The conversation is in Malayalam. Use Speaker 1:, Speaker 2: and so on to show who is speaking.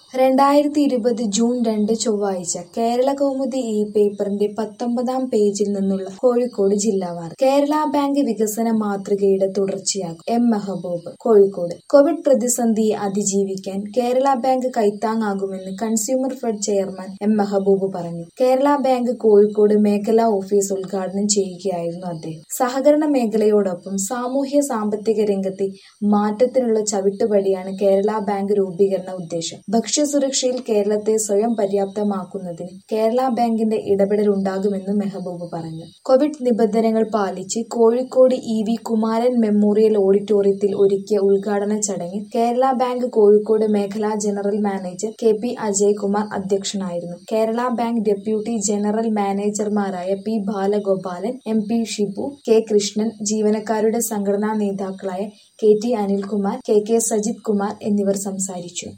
Speaker 1: രണ്ടായിരത്തി ഇരുപത് ജൂൺ രണ്ട് ചൊവ്വാഴ്ച കേരളകൗമുദി ഈ പേപ്പറിന്റെ പത്തൊമ്പതാം പേജിൽ നിന്നുള്ള കോഴിക്കോട് ജില്ലാ വാർത്ത കേരള ബാങ്ക് വികസന മാതൃകയുടെ തുടർച്ചയാകും എം മെഹബൂബ് കോഴിക്കോട് കോവിഡ് പ്രതിസന്ധിയെ അതിജീവിക്കാൻ കേരള ബാങ്ക് കൈത്താങ്ങാകുമെന്ന് consumer fed chairman M Mehboob പറഞ്ഞു കേരള ബാങ്ക് കോഴിക്കോട് മേഖലാ ഓഫീസ് ഉദ്ഘാടനം ചെയ്യുകയായിരുന്നു അദ്ദേഹം സഹകരണ മേഖലയോടൊപ്പം സാമൂഹ്യ സാമ്പത്തിക രംഗത്തെ മാറ്റത്തിനുള്ള ചവിട്ടുപടിയാണ് കേരള ബാങ്ക് രൂപീകരണ ഉദ്ദേശം ഭക്ഷ്യസുരക്ഷയിൽ കേരളത്തെ സ്വയം പര്യാപ്തമാക്കുന്നതിന് കേരള ബാങ്കിന്റെ ഇടപെടൽ ഉണ്ടാകുമെന്നും മെഹബൂബ് പറഞ്ഞു കോവിഡ് നിബന്ധനകൾ പാലിച്ച് Kozhikode E V Kumaran memorial ഓഡിറ്റോറിയത്തിൽ ഒരുക്കിയ ഉദ്ഘാടന ചടങ്ങിൽ കേരള ബാങ്ക് കോഴിക്കോട് മേഖലാ general manager K P Ajaykumar അധ്യക്ഷനായിരുന്നു കേരള ബാങ്ക് ഡെപ്യൂട്ടി ജനറൽ മാനേജർമാരായ P Balagopalan M P Shibu K Krishnan ജീവനക്കാരുടെ സംഘടനാ നേതാക്കളായ K T Anilkumar K K Sajith Kumar എന്നിവർ സംസാരിച്ചു